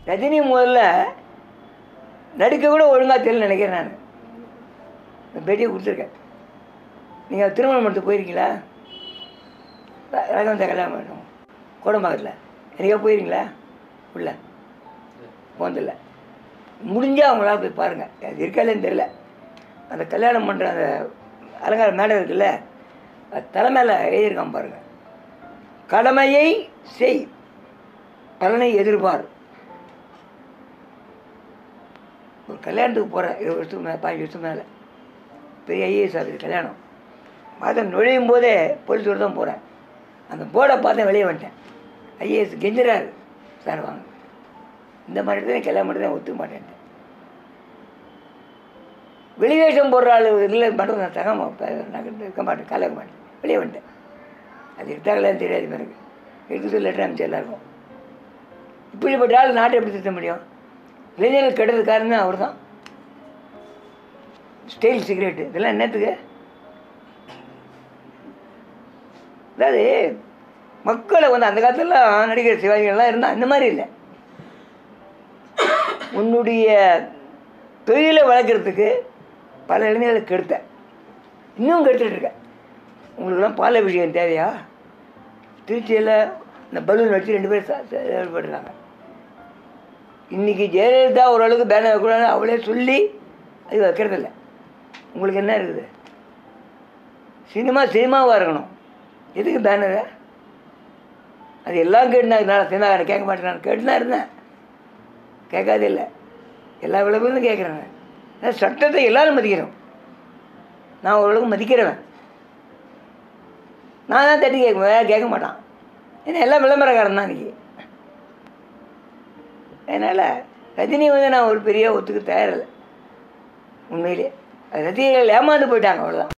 ரஜினி முதல்ல நடிக்க கூட ஒழுங்காக தெரியல நினைக்கிறேன் நான் இந்த பேட்டியை கொடுத்துருக்கேன் நீங்கள் திருமணம் மண்டபத்துக்கு போயிருக்கீங்களா ர- ரகவந்த கல்யாணம் பண்ணணும் கோடம்பாக்கத்தில் எனக்கே போயிருக்கீங்களா உள்ள போனதில்ல முடிஞ்சால் அவங்களால போய் பாருங்கள் அது இருக்காதுன்னு தெரில அந்த கல்யாணம் பண்ணுற அந்த அலங்கார மேடை இருக்குல்ல அது தலைமையில் எழுதியிருக்கான் பாருங்கள் கடமையை செய் பலனை எதிர்பார் ஒரு கல்யாணத்துக்கு போகிறேன் இருபது வருஷத்துக்கு மேலே பதினஞ்சு வருஷம் மேலே பெரிய ஐஏஎஸ் ஆஃபீஸ் கல்யாணம் பார்த்தா நுழையும் போதே போலீஸோடு தான் போகிறேன் அந்த போர்டை பார்த்தேன் வெளியே வந்துட்டேன் ஐஏஎஸ் கெஞ்சுறாரு சார் வாங்க இந்த மாதிரி தான் கல்யாணம் மட்டும் தான் ஒத்துக்க மாட்டேன்ட்டேன் வெளிவேஷம் போடுற ஆள் இல்லை மட்டும் நான் தக நான் இருக்க மாட்டேன் கலக்க மாட்டேன் வெளியே வந்துட்டேன் அது எடுத்தாங்களான்னு தெரியாது எனக்கு எடுத்து லெட்டர் அனுப்பிச்சு எல்லாருக்கும் இப்படிப்பட்ட ஆள் நாட்டை எப்படி திருத்த முடியும் இளைஞர்கள் கெட்டது காரணமே அவர் தான் ஸ்டைல் சிகரெட்டு இதெல்லாம் என்னத்துக்கு அதாவது மக்களை வந்து அந்த காலத்துலலாம் நடிகர் சிவாஜிகள்லாம் இருந்தால் அந்த மாதிரி இல்லை உன்னுடைய தொழிலை வளர்க்குறதுக்கு பல இளைஞர்களை கெடுத்த இன்னும் கெடுத்துட்டு இருக்க உங்களுக்கெல்லாம் பால் அபிஷேகம் தேவையா திருச்சியில் இந்த பலூன் வச்சு ரெண்டு பேரும் ச- ச- ஏற்படுறாங்க இன்றைக்கி ஜெயலலிதா ஓரளவுக்கு பேனர் வைக்கூடாது அவளே சொல்லி அது வைக்கிறதில்ல உங்களுக்கு என்ன இருக்குது சினிமா சினிமாவாக இருக்கணும் எதுக்கு பேனரு அது எல்லாம் கேட்டுனா நான் சினிமா கேட்க மாட்டேன் நான் கேட்டு தான் இருந்தேன் கேட்காதே இல்லை எல்லா விளக்கும் கேட்குறேன் நான் சட்டத்தை எல்லாரும் மதிக்கிறோம் நான் ஓரளவுக்கு மதிக்கிறவன் நான் தான் தட்டி கேட்குவேன் கேட்க மாட்டான் ஏன்னா எல்லாம் விளம்பரக்காரன் தான் இன்றைக்கி அதனால் ரஜினி வந்து நான் ஒரு பெரிய ஒத்துக்க தயாரில்லை உண்மையிலே ரஜினிகள் ஏமாந்து போயிட்டாங்க அவ்வளோதான்